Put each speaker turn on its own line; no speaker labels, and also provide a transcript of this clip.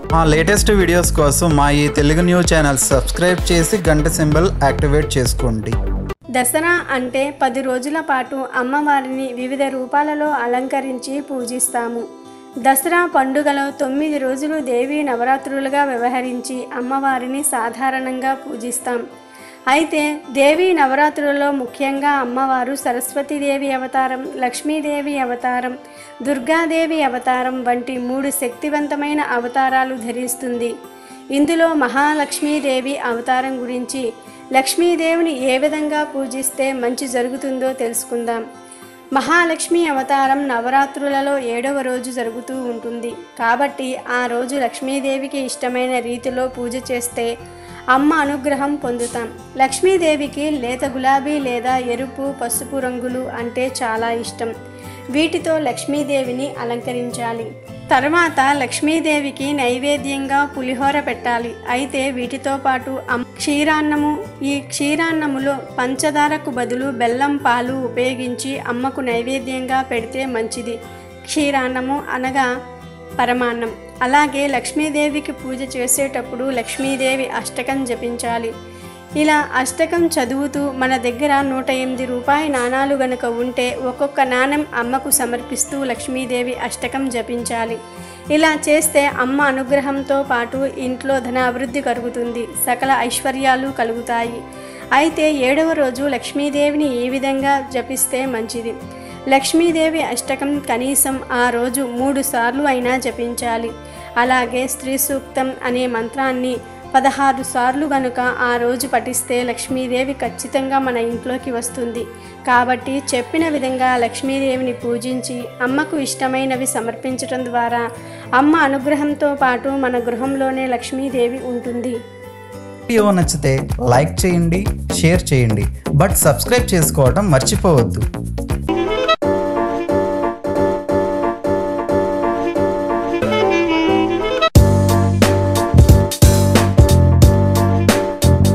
మా latest videos కోసం మా ఈ తెలుగు న్యూస్ ఛానల్ సబ్స్క్రైబ్ చేసి గంట సింబల్ యాక్టివేట్ చేసుకోండి
దసరా అంటే పది రోజుల పాటు అమ్మవారిని వివిధ రూపాలలో అలంకరించి పూజిస్తాము దసరా పండుగలో తొమ్మిది రోజులు దేవీ నవరాత్రులుగా వ్యవహరించి అమ్మవారిని సాధారణంగా పూజిస్తాం అయితే దేవీ నవరాత్రులలో ముఖ్యంగా అమ్మవారు సరస్వతీదేవి అవతారం లక్ష్మీదేవి అవతారం దుర్గాదేవి అవతారం వంటి మూడు శక్తివంతమైన అవతారాలు ధరిస్తుంది ఇందులో మహాలక్ష్మీదేవి అవతారం గురించి లక్ష్మీదేవిని ఏ విధంగా పూజిస్తే మంచి జరుగుతుందో తెలుసుకుందాం మహాలక్ష్మి అవతారం నవరాత్రులలో ఏడవ రోజు జరుగుతూ ఉంటుంది కాబట్టి ఆ రోజు లక్ష్మీదేవికి ఇష్టమైన రీతిలో పూజ చేస్తే అమ్మ అనుగ్రహం పొందుతాం లక్ష్మీదేవికి లేత గులాబీ లేదా ఎరుపు పసుపు రంగులు అంటే చాలా ఇష్టం వీటితో లక్ష్మీదేవిని అలంకరించాలి తర్వాత లక్ష్మీదేవికి నైవేద్యంగా పులిహోర పెట్టాలి అయితే వీటితో పాటు అమ్- క్షీరాన్నము ఈ క్షీరాన్నములో పంచదారకు బదులు బెల్లం పాలు ఉపయోగించి అమ్మకు నైవేద్యంగా పెడితే మంచిది క్షీరాన్నము అనగా పరమాన్నం అలాగే లక్ష్మీదేవికి పూజ చేసేటప్పుడు లక్ష్మీదేవి అష్టకం జపించాలి ఇలా అష్టకం చదువుతూ మన దగ్గర నూట ఎనిమిది రూపాయి నాణాలు గనుక ఉంటే ఒక్కొక్క నాణం అమ్మకు సమర్పిస్తూ లక్ష్మీదేవి అష్టకం జపించాలి ఇలా చేస్తే అమ్మ అనుగ్రహంతో పాటు ఇంట్లో ధనాభివృద్ధి కలుగుతుంది సకల ఐశ్వర్యాలు కలుగుతాయి అయితే ఏడవ రోజు లక్ష్మీదేవిని ఏ విధంగా జపిస్తే మంచిది లక్ష్మీదేవి అష్టకం కనీసం ఆ రోజు మూడు సార్లు అయినా జపించాలి అలాగే స్త్రీ సూక్తం అనే మంత్రాన్ని పదహారు సార్లు గనుక ఆ రోజు పఠిస్తే లక్ష్మీదేవి ఖచ్చితంగా మన ఇంట్లోకి వస్తుంది కాబట్టి చెప్పిన విధంగా లక్ష్మీదేవిని పూజించి అమ్మకు ఇష్టమైనవి సమర్పించడం ద్వారా అమ్మ అనుగ్రహంతో పాటు మన గృహంలోనే లక్ష్మీదేవి ఉంటుంది
వీడియో నచ్చితే లైక్ చేయండి షేర్ చేయండి బట్ సబ్స్క్రైబ్ చేసుకోవడం మర్చిపోవద్దు